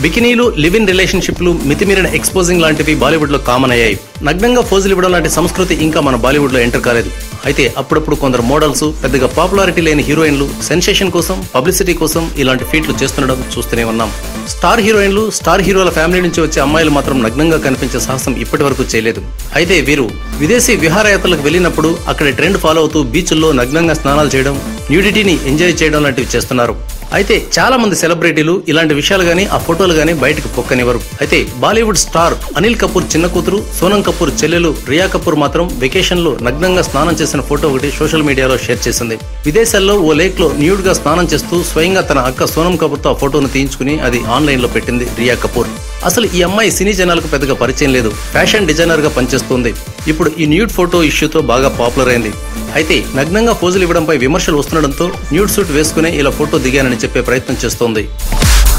బికినీలు live in రిలేషన్షిప్లు మితిమీరిన exposing లాంటివి బాలీవుడ్ లో కామన్ అయ్యాయి నగ్నంగా ఫోజులు ఇవ్వడం లాంటి సంస్కృతి ఇంకా మన బాలీవుడ్ లో ఎంటర్ కాలేదు అయితే అప్పుడప్పుడు కొందరు మోడల్స్ పెద్దగా పాపులారిటీ లేని హీరోయిన్లు సెన్సేషన్ కోసం పబ్లిసిటీ కోసం ఇలాంటి ఫీట్లు చేస్తుండడం చూస్తూనే ఉన్నాం స్టార్ హీరోయిన్లు స్టార్ హీరోల ఫ్యామిలీ నుంచి వచ్చే అమ్మాయిలు మాత్రం నగ్నంగా కనిపించే సాహసం ఇప్పటి వరకు చేయలేదు అయితే వీరు విదేశీ విహారయాత్రలకు వెళ్ళినప్పుడు అక్కడ ట్రెండ్ ఫాలో అవుతూ బీచ్ల్లో నగ్నంగా స్నానాలు చేయడం న్యూడిటీని ఎంజాయ్ చేయడం లాంటివి చేస్తున్నారు అయితే చాలా మంది సెలబ్రిటీలు ఇలాంటి విషయాలు గానీ ఆ ఫోటోలు గానీ బయటకు పొక్కనివ్వరు అయితే బాలీవుడ్ స్టార్ అనిల్ కపూర్ చిన్న కూతురు సోనం కపూర్ చెల్లెలు రియా కపూర్ మాత్రం వెకేషన్ లో నగ్నంగా స్నానం చేసిన ఫోటో ఒకటి సోషల్ మీడియాలో షేర్ చేసింది విదేశాల్లో ఓ లేక్ లో న్యూడ్ గా స్నానం చేస్తూ స్వయంగా తన అక్క సోనం కపూర్ తో ఆ ఫోటోను తీయించుకుని అది ఆన్లైన్ లో పెట్టింది రియా కపూర్ అసలు ఈ అమ్మాయి సినీ జనాలకు పెద్దగా పరిచయం లేదు ఫ్యాషన్ డిజైనర్ గా పనిచేస్తుంది ఇప్పుడు ఈ న్యూడ్ ఫోటో ఇష్యూతో బాగా పాపులర్ అయింది అయితే నగ్నంగా పోజులు ఇవ్వడంపై విమర్శలు వస్తుండడంతో న్యూడ్ సూట్ వేసుకునే ఇలా ఫోటో దిగానని చెప్పే ప్రయత్నం చేస్తోంది